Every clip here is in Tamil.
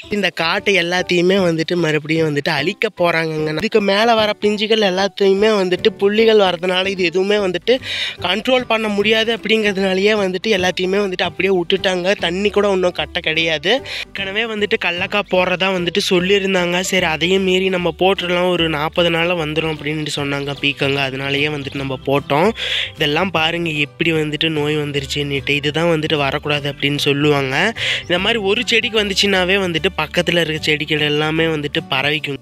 இந்த காட்டை எல்லாத்தையுமே வந்துட்டு மறுபடியும் வந்துட்டு அழிக்க போகிறாங்கங்க இதுக்கு மேலே வர பிஞ்சுகள் எல்லாத்தையுமே வந்துட்டு புள்ளிகள் வரதுனால இது எதுவுமே வந்துட்டு கண்ட்ரோல் பண்ண முடியாது அப்படிங்கிறதுனாலயே வந்துட்டு எல்லாத்தையுமே வந்துட்டு அப்படியே விட்டுட்டாங்க தண்ணி கூட ஒன்றும் கட்ட கிடையாது ஏற்கனவே வந்துட்டு கல்லக்கா போடுறதா வந்துட்டு சொல்லியிருந்தாங்க சரி அதையும் மீறி நம்ம போட்டுடலாம் ஒரு நாற்பது நாளில் வந்துடும் அப்படின்ட்டு சொன்னாங்க பீக்கங்க அதனாலயே வந்துட்டு நம்ம போட்டோம் இதெல்லாம் பாருங்கள் எப்படி வந்துட்டு நோய் வந்துருச்சுன்னுட்டு இதுதான் வந்துட்டு வரக்கூடாது அப்படின்னு சொல்லுவாங்க இந்த மாதிரி ஒரு செடிக்கு வந்துச்சுன்னாவே வந்துட்டு பக்கத்தில் இருக்க செடிகள் எல்லாமே வந்துட்டு பரவிக்கும்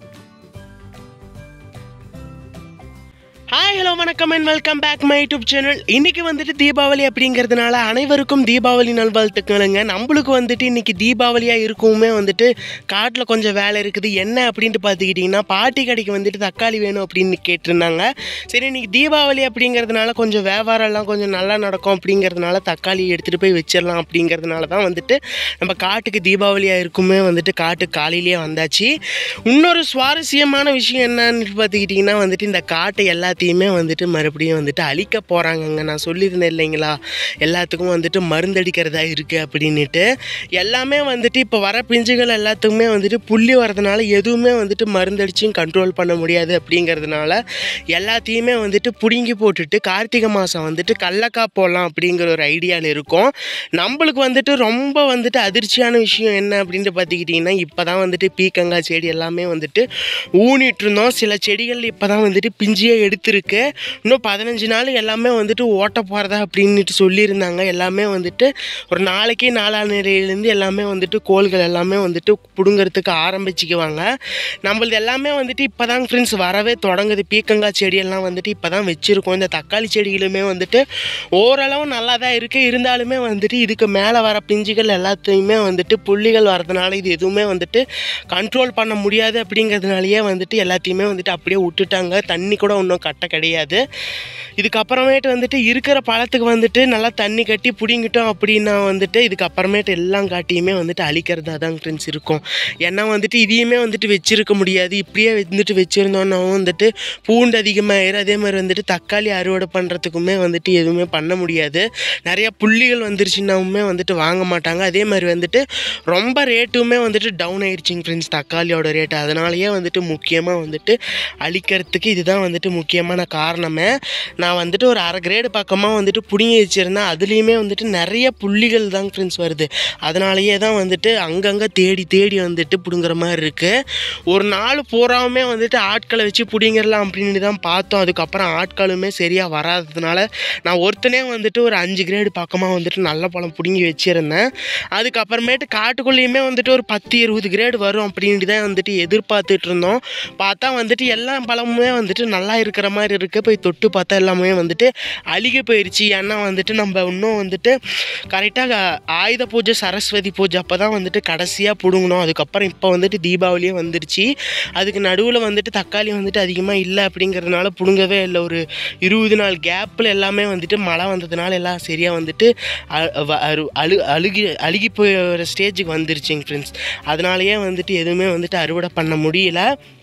ஹாய் ஹலோ வணக்கம் and welcome back my YouTube channel இன்னைக்கு வந்துட்டு தீபாவளி அப்படிங்கிறதுனால அனைவருக்கும் தீபாவளி நல்வாழ்த்துக்களுங்க நம்மளுக்கு வந்துட்டு இன்னைக்கு தீபாவளியாக இருக்குமே வந்துட்டு காட்டில் கொஞ்சம் வேலை இருக்குது என்ன அப்படின்ட்டு பார்த்துக்கிட்டிங்கன்னா பாட்டி கடைக்கு வந்துட்டு தக்காளி வேணும் அப்படின்னு கேட்டிருந்தாங்க சரி இன்னைக்கு தீபாவளி அப்படிங்கிறதுனால கொஞ்சம் வியாபாரம்லாம் கொஞ்சம் நல்லா நடக்கும் அப்படிங்கிறதுனால தக்காளி எடுத்துகிட்டு போய் வச்சிடலாம் அப்படிங்கிறதுனால தான் வந்துட்டு நம்ம காட்டுக்கு தீபாவளியாக இருக்குமே வந்துட்டு காட்டுக்கு காலையிலேயே வந்தாச்சு இன்னொரு சுவாரஸ்யமான விஷயம் என்னன்னு பார்த்துக்கிட்டிங்கன்னா வந்துட்டு இந்த காட்டை எல்லாத்தையுமே வந்துட்டு மறுபடியும் வந்துட்டு அழிக்க போகிறாங்கங்க நான் சொல்லியிருந்தேன் இல்லைங்களா எல்லாத்துக்கும் வந்துட்டு மருந்தடிக்கிறதா இருக்குது அப்படின்ட்டு எல்லாமே வந்துட்டு இப்போ வர பிஞ்சுகள் எல்லாத்துக்குமே வந்துட்டு புள்ளி வரதுனால எதுவுமே வந்துட்டு மருந்தடிச்சும் கண்ட்ரோல் பண்ண முடியாது அப்படிங்கிறதுனால எல்லாத்தையுமே வந்துட்டு பிடுங்கி போட்டுட்டு கார்த்திகை மாதம் வந்துட்டு கடலக்காய் போடலாம் அப்படிங்கிற ஒரு ஐடியாவில் இருக்கும் நம்மளுக்கு வந்துட்டு ரொம்ப வந்துட்டு அதிர்ச்சியான விஷயம் என்ன அப்படின்ட்டு பார்த்துக்கிட்டிங்கன்னா இப்போ தான் வந்துட்டு பீக்கங்காய் செடி எல்லாமே வந்துட்டு ஊனிட்டு இருந்தோம் சில செடிகள் இப்போ தான் வந்துட்டு பிஞ்சியே எடுத்திருக்கு இன்னும் பதினஞ்சு நாள் எல்லாமே வந்துட்டு ஓட்ட போகிறதா அப்படின்ட்டு சொல்லியிருந்தாங்க எல்லாமே வந்துட்டு ஒரு நாளைக்கு நாலாம் நிலையிலேருந்து எல்லாமே வந்துட்டு கோள்கள் எல்லாமே வந்துட்டு பிடுங்கிறதுக்கு ஆரம்பிச்சுக்குவாங்க நம்மளது எல்லாமே வந்துட்டு இப்போ தான் ஃப்ரெண்ட்ஸ் வரவே தொடங்குது பீக்கங்காய் செடியெல்லாம் வந்துட்டு இப்போ தான் வச்சுருக்கோம் இந்த தக்காளி செடிகளுமே வந்துட்டு ஓரளவு நல்லா தான் இருக்குது இருந்தாலுமே வந்துட்டு இதுக்கு மேலே வர பிஞ்சுகள் எல்லாத்தையுமே வந்துட்டு புள்ளிகள் வரதுனால இது எதுவுமே வந்துட்டு கண்ட்ரோல் பண்ண முடியாது அப்படிங்கிறதுனாலயே வந்துட்டு எல்லாத்தையுமே வந்துட்டு அப்படியே விட்டுட்டாங்க தண்ணி கூட ஒன்றும் கட்ட கிடையாது இதுக்கப்புறமேட்டு வந்துட்டு இருக்கிற பழத்துக்கு வந்துட்டு நல்லா தண்ணி கட்டி பிடிங்கிட்டோம் அப்படின்னா வந்துட்டு இதுக்கப்புறமேட்டு எல்லாம் காட்டியுமே வந்துட்டு அழிக்கிறதா தான் ஃப்ரெண்ட்ஸ் இருக்கும் ஏன்னா வந்துட்டு இதையுமே வந்துட்டு வச்சிருக்க முடியாது இப்படியே வந்துட்டு வச்சுருந்தோன்னா வந்துட்டு பூண்டு அதிகமாகிடும் அதே மாதிரி வந்துட்டு தக்காளி அறுவடை பண்ணுறதுக்குமே வந்துட்டு எதுவுமே பண்ண முடியாது நிறைய புள்ளிகள் வந்துருச்சுன்னாவுமே வந்துட்டு வாங்க மாட்டாங்க அதே மாதிரி வந்துட்டு ரொம்ப ரேட்டுமே வந்துட்டு டவுன் ஆயிடுச்சுங்க ஃப்ரெண்ட்ஸ் தக்காளியோட ரேட்டு அதனாலயே வந்துட்டு முக்கியமாக வந்துட்டு அழிக்கிறதுக்கு இதுதான் வந்துட்டு முக்கியமான காரணமே நான் வந்துட்டு ஒரு அரை கிரேடு பக்கமாக வந்துட்டு பிடுங்கி வச்சுருந்தேன் அதுலேயுமே வந்துட்டு நிறைய புள்ளிகள் தான் ஃப்ரெண்ட்ஸ் வருது அதனாலயே தான் வந்துட்டு அங்கங்கே தேடி தேடி வந்துட்டு பிடுங்குற மாதிரி இருக்குது ஒரு நாள் பூராவுமே வந்துட்டு ஆட்களை வச்சு பிடிங்கிடலாம் அப்படின்னு தான் பார்த்தோம் அதுக்கப்புறம் ஆட்களுமே சரியாக வராததுனால நான் ஒருத்தனே வந்துட்டு ஒரு அஞ்சு கிரேடு பக்கமாக வந்துட்டு நல்ல பழம் பிடுங்கி வச்சுருந்தேன் அதுக்கப்புறமேட்டு காட்டுக்குள்ளேயுமே வந்துட்டு ஒரு பத்து இருபது கிரேடு வரும் அப்படின்ட்டு தான் வந்துட்டு எதிர்பார்த்துட்டு இருந்தோம் பார்த்தா வந்துட்டு எல்லா பழமுமே வந்துட்டு நல்லா இருக்கிற மாதிரி இருக்குது போய் தொட்டு பார்த்தா எல்லாமே வந்துட்டு அழுகி போயிடுச்சு ஏன்னா வந்துட்டு நம்ம இன்னும் வந்துட்டு கரெக்டாக ஆயுத பூஜை சரஸ்வதி பூஜை அப்போ தான் வந்துட்டு கடைசியாக பிடுங்கணும் அதுக்கப்புறம் இப்போ வந்துட்டு தீபாவளியே வந்துருச்சு அதுக்கு நடுவில் வந்துட்டு தக்காளி வந்துட்டு அதிகமாக இல்லை அப்படிங்கிறதுனால பிடுங்கவே இல்லை ஒரு இருபது நாள் கேப்பில் எல்லாமே வந்துட்டு மழை வந்ததுனால எல்லாம் சரியாக வந்துட்டு அ- வ- அரு- அழு அழுகி அழுகி போகிற ஸ்டேஜுக்கு வந்துருச்சுங்க ஃப்ரெண்ட்ஸ் அதனாலயே வந்துட்டு எதுவுமே வந்துட்டு அறுவடை பண்ண முடியல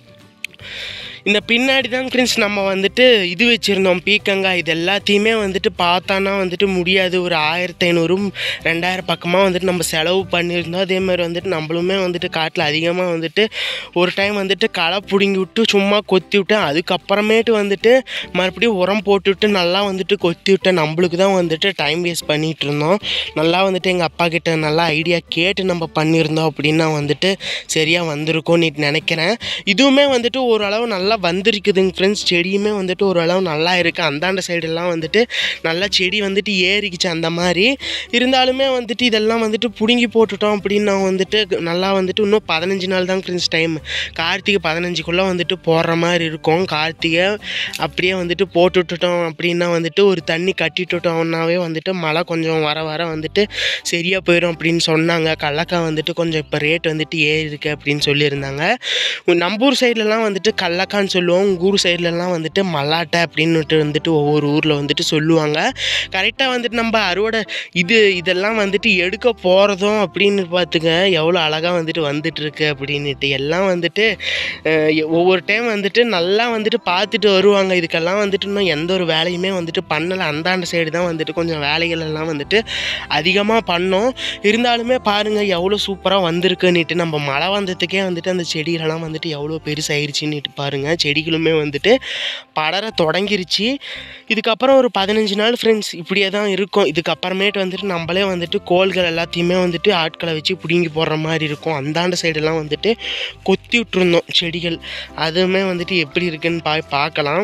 இந்த பின்னாடி தான் ஃப்ரெண்ட்ஸ் நம்ம வந்துட்டு இது வச்சுருந்தோம் பீக்கங்காய் இது எல்லாத்தையுமே வந்துட்டு பார்த்தானா வந்துட்டு முடியாது ஒரு ஆயிரத்தி ஐநூறு ரெண்டாயிரம் பக்கமாக வந்துட்டு நம்ம செலவு பண்ணியிருந்தோம் அதே மாதிரி வந்துட்டு நம்மளுமே வந்துட்டு காட்டில் அதிகமாக வந்துட்டு ஒரு டைம் வந்துட்டு களை பிடுங்கி விட்டு சும்மா கொத்தி விட்டேன் அதுக்கப்புறமேட்டு வந்துட்டு மறுபடியும் உரம் போட்டு விட்டு நல்லா வந்துட்டு கொத்தி விட்டேன் நம்மளுக்கு தான் வந்துட்டு டைம் வேஸ்ட் பண்ணிகிட்டு இருந்தோம் நல்லா வந்துட்டு எங்கள் அப்பா கிட்ட நல்லா ஐடியா கேட்டு நம்ம பண்ணியிருந்தோம் அப்படின்னா வந்துட்டு சரியாக வந்திருக்கும்னு நினைக்கிறேன் இதுவுமே வந்துட்டு ஓரளவு நல்லா வந்திருக்குதுங்க ஃப்ரெண்ட்ஸ் செடியுமே வந்துட்டு ஓரளவு நல்லா இருக்குது அந்தாண்ட சைடெல்லாம் வந்துட்டு நல்லா செடி வந்துட்டு ஏறிக்குச்சு அந்த மாதிரி இருந்தாலுமே வந்துட்டு இதெல்லாம் வந்துட்டு பிடுங்கி போட்டுட்டோம் அப்படின்னு நான் வந்துட்டு நல்லா வந்துட்டு இன்னும் பதினஞ்சு நாள் தான் ஃப்ரெண்ட்ஸ் டைம் கார்த்திகை பதினஞ்சுக்குள்ளே வந்துட்டு போடுற மாதிரி இருக்கும் கார்த்திகை அப்படியே வந்துட்டு போட்டு விட்டுட்டோம் அப்படின்னா வந்துட்டு ஒரு தண்ணி கட்டிட்டுட்டோம்னாவே வந்துட்டு மழை கொஞ்சம் வர வர வந்துட்டு சரியாக போயிடும் அப்படின்னு சொன்னாங்க கடலக்காய் வந்துட்டு கொஞ்சம் இப்போ ரேட் வந்துட்டு ஏறி இருக்கு அப்படின்னு சொல்லியிருந்தாங்க நம்பூர் சைட்லலாம் வந்துட்டு கடலக்காய் பீக்கங்கான்னு சொல்லுவோம் உங்கள் ஊர் சைட்லலாம் வந்துட்டு மல்லாட்டை அப்படின்னுட்டு வந்துட்டு ஒவ்வொரு ஊரில் வந்துட்டு சொல்லுவாங்க கரெக்டாக வந்துட்டு நம்ம அறுவடை இது இதெல்லாம் வந்துட்டு எடுக்க போகிறதும் அப்படின்னு பார்த்துங்க எவ்வளோ அழகாக வந்துட்டு வந்துட்டு இருக்கு அப்படின்னுட்டு எல்லாம் வந்துட்டு அஹ், எ- ஒவ்வொரு டைம் வந்துட்டு நல்லா வந்துட்டு பார்த்துட்டு வருவாங்க இதுக்கெல்லாம் வந்துட்டு இன்னும் எந்த ஒரு வேலையுமே வந்துட்டு பண்ணலை அந்தாண்ட சைடு தான் வந்துட்டு கொஞ்சம் வேலைகள் எல்லாம் வந்துட்டு அதிகமாக பண்ணோம் இருந்தாலுமே பாருங்கள் எவ்வளோ சூப்பராக வந்திருக்குன்னுட்டு நம்ம மழை வந்ததுக்கே வந்துட்டு அந்த செடிகளெல்லாம் வந்துட்டு எவ்வளோ பெருசாயிருச்சுன்னுட்டு பாருங்கள் செடிகளுமே வந்துட்டு படர தொடங்கிருச்சு இதுக்கப்புறம் ஒரு பதினஞ்சு நாள் ஃப்ரெண்ட்ஸ் இப்படியே தான் இருக்கும் இதுக்கப்புறமேட்டு வந்துட்டு நம்மளே வந்துட்டு கோள்கள் எல்லாத்தையுமே வந்துட்டு ஆட்களை வச்சு பிடுங்கி போடுற மாதிரி இருக்கும் அந்தாண்ட சைடெல்லாம் வந்துட்டு கொத்தி விட்டுருந்தோம் செடிகள் அதுவுமே வந்துட்டு எப்படி இருக்குன்னு பா பார்க்கலாம்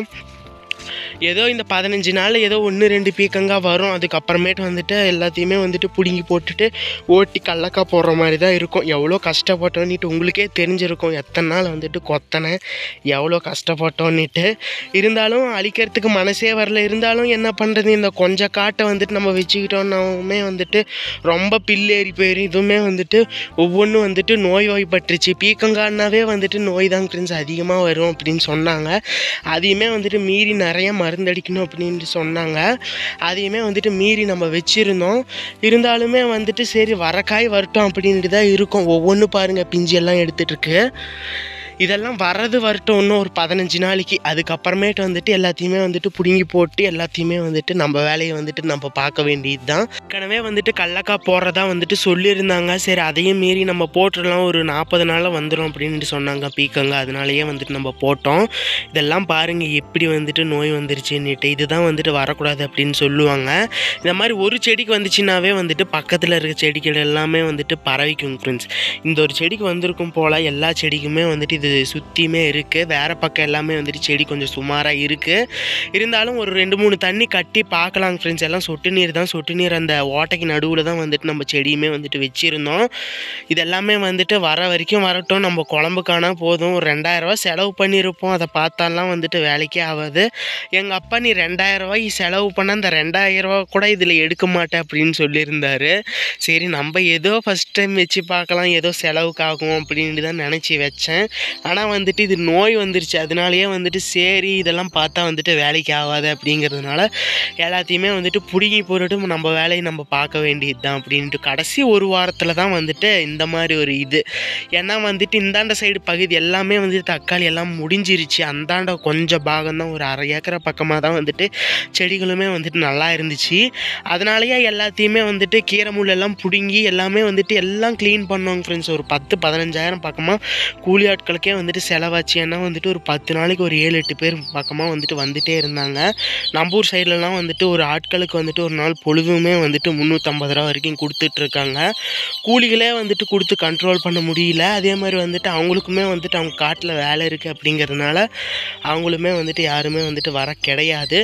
ஏதோ இந்த பதினஞ்சு நாள் ஏதோ ஒன்று ரெண்டு பீக்கங்கா வரும் அதுக்கப்புறமேட்டு வந்துட்டு எல்லாத்தையுமே வந்துட்டு பிடுங்கி போட்டுட்டு ஓட்டி கல்லக்கா போடுற மாதிரி தான் இருக்கும் எவ்வளோ கஷ்டப்பட்டோன்னுட்டு உங்களுக்கே தெரிஞ்சிருக்கும் எத்தனை நாள் வந்துட்டு கொத்தனேன் எவ்வளோ கஷ்டப்பட்டோன்னுட்டு இருந்தாலும் அழிக்கிறதுக்கு மனசே வரல இருந்தாலும் என்ன பண்ணுறது இந்த கொஞ்சம் காட்டை வந்துட்டு நம்ம வச்சுக்கிட்டோம்னாவுமே வந்துட்டு ரொம்ப பில்லேறி போயிடும் இதுவுமே வந்துட்டு ஒவ்வொன்றும் வந்துட்டு நோய் வாய்ப்பட்டுருச்சு பீக்கங்கான்னாவே வந்துட்டு நோய் தான் ஃப்ரெண்ட்ஸ் அதிகமாக வரும் அப்படின்னு சொன்னாங்க அதையுமே வந்துட்டு மீறி நிறைய மருந்தடிக்கணும் அப்படின்ட்டு சொன்னாங்க அதையுமே வந்துட்டு மீறி நம்ம வச்சுருந்தோம் இருந்தாலுமே வந்துட்டு சரி வரக்காய் வரட்டும் அப்படின்ட்டு தான் இருக்கும் ஒவ்வொன்றும் பாருங்கள் பிஞ்சு எல்லாம் எடுத்துகிட்டு இருக்கு இதெல்லாம் வர்றது வரட்டும் இன்னும் ஒரு பதினஞ்சு நாளைக்கு அதுக்கப்புறமேட்டு வந்துட்டு எல்லாத்தையுமே வந்துட்டு பிடுங்கி போட்டு எல்லாத்தையுமே வந்துட்டு நம்ம வேலையை வந்துட்டு நம்ம பார்க்க வேண்டியது தான் ஏற்கனவே வந்துட்டு கடலக்காய் போடுறதா வந்துட்டு சொல்லியிருந்தாங்க சரி அதையும் மீறி நம்ம போட்டுடலாம் ஒரு நாற்பது நாளில் வந்துடும் அப்படின்ட்டு சொன்னாங்க பீக்கங்க அதனாலயே வந்துட்டு நம்ம போட்டோம் இதெல்லாம் பாருங்கள் எப்படி வந்துட்டு நோய் வந்துருச்சுன்னுட்டு இதுதான் வந்துட்டு வரக்கூடாது அப்படின்னு சொல்லுவாங்க இந்த மாதிரி ஒரு செடிக்கு வந்துச்சுன்னாவே வந்துட்டு பக்கத்தில் இருக்க செடிகள் எல்லாமே வந்துட்டு பரவிக்கும் ஃப்ரெண்ட்ஸ் இந்த ஒரு செடிக்கு வந்திருக்கும் போல் எல்லா செடிக்குமே வந்துட்டு இது சுற்றியுமே இருக்குது வேறு பக்கம் எல்லாமே வந்துட்டு செடி கொஞ்சம் சுமாராக இருக்குது இருந்தாலும் ஒரு ரெண்டு மூணு தண்ணி கட்டி பார்க்கலாங்க ஃப்ரெண்ட்ஸ் எல்லாம் சொட்டு நீர் தான் சொட்டு நீர் அந்த ஓட்டைக்கு நடுவில் தான் வந்துட்டு நம்ம செடியுமே வந்துட்டு வச்சுருந்தோம் இதெல்லாமே வந்துட்டு வர வரைக்கும் வரட்டும் நம்ம குழம்புக்கானா போதும் ஒரு ரெண்டாயிரரூவா செலவு பண்ணியிருப்போம் அதை பார்த்தாலாம் வந்துட்டு வேலைக்கே ஆகாது எங்கள் அப்பா நீ ரெண்டாயிரம் ரூபாய் செலவு பண்ண அந்த ரெண்டாயிரம் ரூபா கூட இதில் எடுக்க மாட்டேன் அப்படின்னு சொல்லியிருந்தாரு சரி நம்ம ஏதோ ஃபஸ்ட் டைம் வச்சு பார்க்கலாம் ஏதோ செலவுக்கு ஆகும் அப்படின்னு தான் நினச்சி வச்சேன் ஆனால் வந்துட்டு இது நோய் வந்துருச்சு அதனாலயே வந்துட்டு சரி இதெல்லாம் பார்த்தா வந்துட்டு வேலைக்கு ஆகாது அப்படிங்கிறதுனால எல்லாத்தையுமே வந்துட்டு பிடுங்கி போட்டுட்டு நம்ம வேலையை நம்ம பார்க்க வேண்டியது தான் அப்படின்ட்டு கடைசி ஒரு வாரத்தில் தான் வந்துட்டு இந்த மாதிரி ஒரு இது ஏன்னா வந்துட்டு இந்தாண்ட சைடு பகுதி எல்லாமே வந்துட்டு தக்காளி எல்லாம் முடிஞ்சிருச்சு அந்தாண்ட கொஞ்சம் பாகம் தான் ஒரு அரை ஏக்கரை பக்கமாக தான் வந்துட்டு செடிகளுமே வந்துட்டு நல்லா இருந்துச்சு அதனாலயே எல்லாத்தையுமே வந்துட்டு கீரை முள் எல்லாம் பிடுங்கி எல்லாமே வந்துட்டு எல்லாம் க்ளீன் பண்ணோங்க ஃப்ரெண்ட்ஸ் ஒரு பத்து பதினஞ்சாயிரம் பக்கமாக கூலி ஆட்களுக்கே வந்துட்டு செலவாச்சு ஏன்னா வந்துட்டு ஒரு பத்து நாளைக்கு ஒரு ஏழு எட்டு பேர் பக்கமாக வந்துட்டு வந்துட்டே இருந்தாங்க நம்ம ஊர் சைட்லலாம் வந்துட்டு ஒரு ஆட்களுக்கு வந்துட்டு ஒரு நாள் பொழுதுமே வந்துட்டு முந்நூற்றம்பது ரூபா வரைக்கும் கொடுத்துட்ருக்காங்க கூலிகளே வந்துட்டு கொடுத்து கண்ட்ரோல் பண்ண முடியல அதே மாதிரி வந்துட்டு அவங்களுக்குமே வந்துட்டு அவங்க காட்டில் வேலை இருக்குது அப்படிங்கிறதுனால அவங்களுமே வந்துட்டு யாருமே வந்துட்டு வர கிடையாது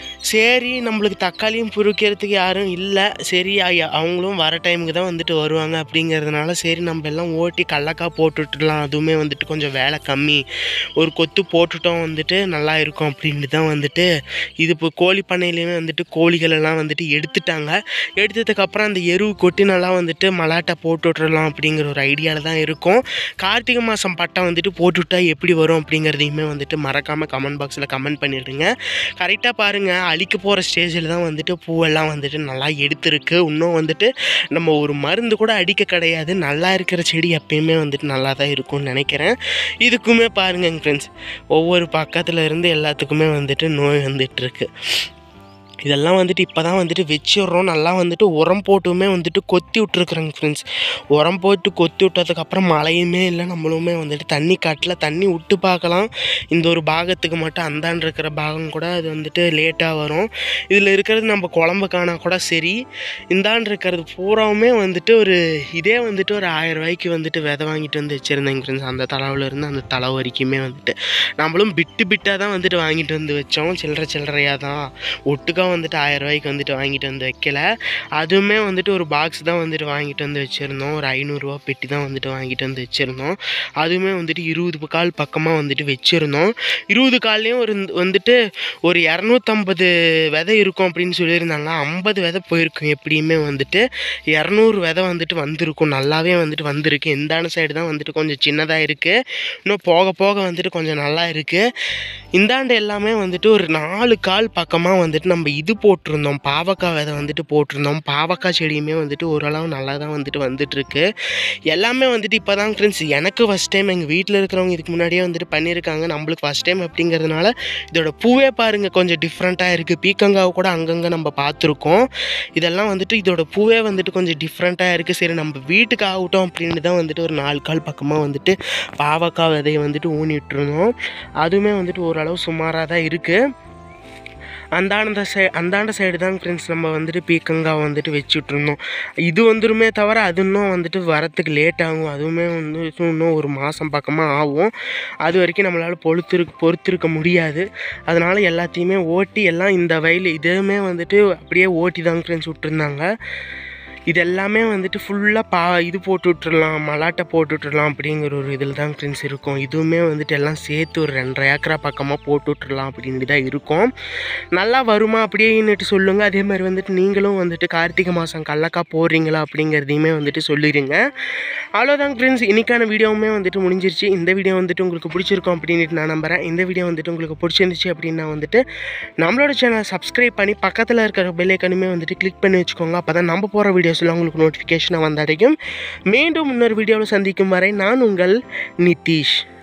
சரி நம்மளுக்கு தக்காளியும் பொறுக்கிறதுக்கு யாரும் இல்லை சரி ஐயா, அவங்களும் வர டைமுக்கு தான் வந்துட்டு வருவாங்க அப்படிங்கிறதுனால சரி நம்ம எல்லாம் ஓட்டி கடலக்காய் போட்டுட்டுலாம் அதுவுமே வந்துட்டு கொஞ்சம் வேலை கம்மி ஒரு கொத்து போட்டுட்டோம் வந்துட்டு நல்லா இருக்கும் அப்படின்ட்டு தான் வந்துட்டு இது இப்போ கோழி பண்ணையிலையுமே வந்துட்டு கோழிகள் எல்லாம் வந்துட்டு எடுத்துட்டாங்க எடுத்ததுக்கப்புறம் அந்த எருவு கொட்டி நல்லா வந்துட்டு மலாட்டை போட்டு விட்டுறலாம் அப்படிங்கிற ஒரு ஐடியாவில் தான் இருக்கும் கார்த்திகை மாதம் பட்டம் வந்துட்டு போட்டுவிட்டா எப்படி வரும் அப்படிங்கிறதையுமே வந்துட்டு மறக்காமல் கமெண்ட் பாக்ஸில் கமெண்ட் பண்ணிடுங்க கரெக்டாக பாருங்கள் அழிக்க போகிற ஸ்டேஜில் தான் வந்துட்டு பூவெல்லாம் வந்துட்டு நல்லா எடுத்திருக்கு இன்னும் வந்துட்டு நம்ம ஒரு மருந்து கூட அடிக்க கிடையாது நல்லா இருக்கிற செடி எப்பயுமே வந்துட்டு நல்லா தான் இருக்கும்னு நினைக்கிறேன் இதுக்குமே பாருங்க ஃப்ரெண்ட்ஸ் ஒவ்வொரு பக்கத்தில் இருந்து எல்லாத்துக்குமே வந்துட்டு நோய் வந்துட்டு இருக்கு இதெல்லாம் வந்துட்டு இப்போ தான் வந்துட்டு வச்சிடுறோம் நல்லா வந்துட்டு உரம் போட்டுமே வந்துட்டு கொத்தி விட்ருக்குறேங்க ஃப்ரெண்ட்ஸ் உரம் போட்டு கொத்தி விட்டதுக்கப்புறம் மழையுமே இல்லை நம்மளுமே வந்துட்டு தண்ணி காட்டில் தண்ணி விட்டு பார்க்கலாம் இந்த ஒரு பாகத்துக்கு மட்டும் அந்தாண்டு இருக்கிற பாகம் கூட அது வந்துட்டு லேட்டாக வரும் இதில் இருக்கிறது நம்ம குழம்புக்கானா கூட சரி இந்தாண்டு இருக்கிறது பூராவுமே வந்துட்டு ஒரு இதே வந்துட்டு ஒரு ஆயிரம் ரூபாய்க்கு வந்துட்டு விதை வாங்கிட்டு வந்து வச்சுருந்தேங்க ஃப்ரெண்ட்ஸ் அந்த தளவுல இருந்து அந்த தலை வரைக்குமே வந்துட்டு நம்மளும் பிட்டு பிட்டாக தான் வந்துட்டு வாங்கிட்டு வந்து வச்சோம் சில்லற சில்லறையாக தான் ஒட்டுக்கா வந்துட்டு ஆயிரம் ரூபாய்க்கு வந்துட்டு வாங்கிட்டு வந்து வைக்கல அதுவுமே வந்துட்டு ஒரு பாக்ஸ் தான் வந்துட்டு வாங்கிட்டு வந்து வச்சுருந்தோம் ஒரு ஐநூறுரூவா பெட்டி தான் வந்துட்டு வாங்கிட்டு வந்து வச்சுருந்தோம் அதுவுமே வந்துட்டு இருபது கால் பக்கமாக வந்துட்டு வச்சுருந்தோம் இருபது கால்லையும் ஒரு வந்துட்டு ஒரு இரநூத்தம்பது விதை இருக்கும் அப்படின்னு சொல்லியிருந்தாங்க ஐம்பது விதை போயிருக்கும் எப்படியுமே வந்துட்டு இரநூறு விதை வந்துட்டு வந்திருக்கும் நல்லாவே வந்துட்டு வந்திருக்கு இந்தான சைடு தான் வந்துட்டு கொஞ்சம் சின்னதாக இருக்குது இன்னும் போக போக வந்துட்டு கொஞ்சம் நல்லா இருக்குது இந்தாண்டு எல்லாமே வந்துட்டு ஒரு நாலு கால் பக்கமாக வந்துட்டு நம்ம இது போட்டிருந்தோம் பாவக்காய் விதை வந்துட்டு போட்டிருந்தோம் பாவக்காய் செடியுமே வந்துட்டு ஓரளவு நல்லா தான் வந்துட்டு வந்துட்டுருக்கு எல்லாமே வந்துட்டு இப்போ தான் ஃப்ரெண்ட்ஸ் எனக்கு ஃபஸ்ட் டைம் எங்கள் வீட்டில் இருக்கிறவங்க இதுக்கு முன்னாடியே வந்துட்டு பண்ணியிருக்காங்க நம்மளுக்கு ஃபஸ்ட் டைம் அப்படிங்கிறதுனால இதோட பூவே பாருங்கள் கொஞ்சம் டிஃப்ரெண்ட்டாக இருக்குது பீக்கங்காவை கூட அங்கங்கே நம்ம பார்த்துருக்கோம் இதெல்லாம் வந்துட்டு இதோட பூவே வந்துட்டு கொஞ்சம் டிஃப்ரெண்ட்டாக இருக்குது சரி நம்ம வீட்டுக்கு ஆகட்டும் அப்படின்னு தான் வந்துட்டு ஒரு நாலு கால் பக்கமாக வந்துட்டு பாவக்காய் விதையை வந்துட்டு ஊனிட்டு இருந்தோம் அதுவுமே வந்துட்டு ஓரளவு சுமாராக தான் இருக்குது அந்தாண்ட சை அந்தாண்ட சைடு தான் ஃப்ரெண்ட்ஸ் நம்ம வந்துட்டு பீக்கங்காய் வந்துட்டு வச்சுட்டு இருந்தோம் இது வந்துருமே தவிர அது இன்னும் வந்துட்டு வரத்துக்கு லேட் ஆகும் அதுவுமே வந்து இன்னும் ஒரு மாதம் பக்கமாக ஆகும் அது வரைக்கும் நம்மளால் பொறுத்திரு பொறுத்திருக்க முடியாது அதனால் எல்லாத்தையுமே ஓட்டி எல்லாம் இந்த வயல் இதுவுமே வந்துட்டு அப்படியே ஓட்டி தான் ஃப்ரெண்ட்ஸ் விட்டுருந்தாங்க இது எல்லாமே வந்துட்டு ஃபுல்லாக பா இது போட்டு விட்டுறலாம் மலாட்டை போட்டு விட்டுறலாம் அப்படிங்கிற ஒரு இதில் தான் ஃப்ரெண்ட்ஸ் இருக்கும் இதுவுமே வந்துட்டு எல்லாம் சேர்த்து ஒரு ரெண்டரை ஏக்கரா பக்கமாக போட்டு விட்டுறலாம் அப்படின்னு தான் இருக்கும் நல்லா வருமா அப்படின்னுட்டு சொல்லுங்கள் அதே மாதிரி வந்துட்டு நீங்களும் வந்துட்டு கார்த்திகை மாதம் கடலக்காய் போடுறீங்களா அப்படிங்கிறதையுமே வந்துட்டு சொல்லிடுங்க அவ்வளோதாங்க ஃப்ரெண்ட்ஸ் இன்றைக்கான வீடியோவுமே வந்துட்டு முடிஞ்சிருச்சு இந்த வீடியோ வந்துட்டு உங்களுக்கு பிடிச்சிருக்கும் அப்படின்ட்டு நான் நம்புகிறேன் இந்த வீடியோ வந்துட்டு உங்களுக்கு பிடிச்சிருந்துச்சு அப்படின்னா வந்துட்டு நம்மளோட சேனலை சப்ஸ்கிரைப் பண்ணி பக்கத்தில் இருக்கிற பெல்லைக்கனுமே வந்துட்டு கிளிக் பண்ணி வச்சுக்கோங்க அப்போ தான் நம்ம போகிற வீடியோஸில் உங்களுக்கு நோட்டிஃபிகேஷனாக வந்தடையும் மீண்டும் இன்னொரு வீடியோவில் சந்திக்கும் வரை நான் உங்கள் நிதிஷ்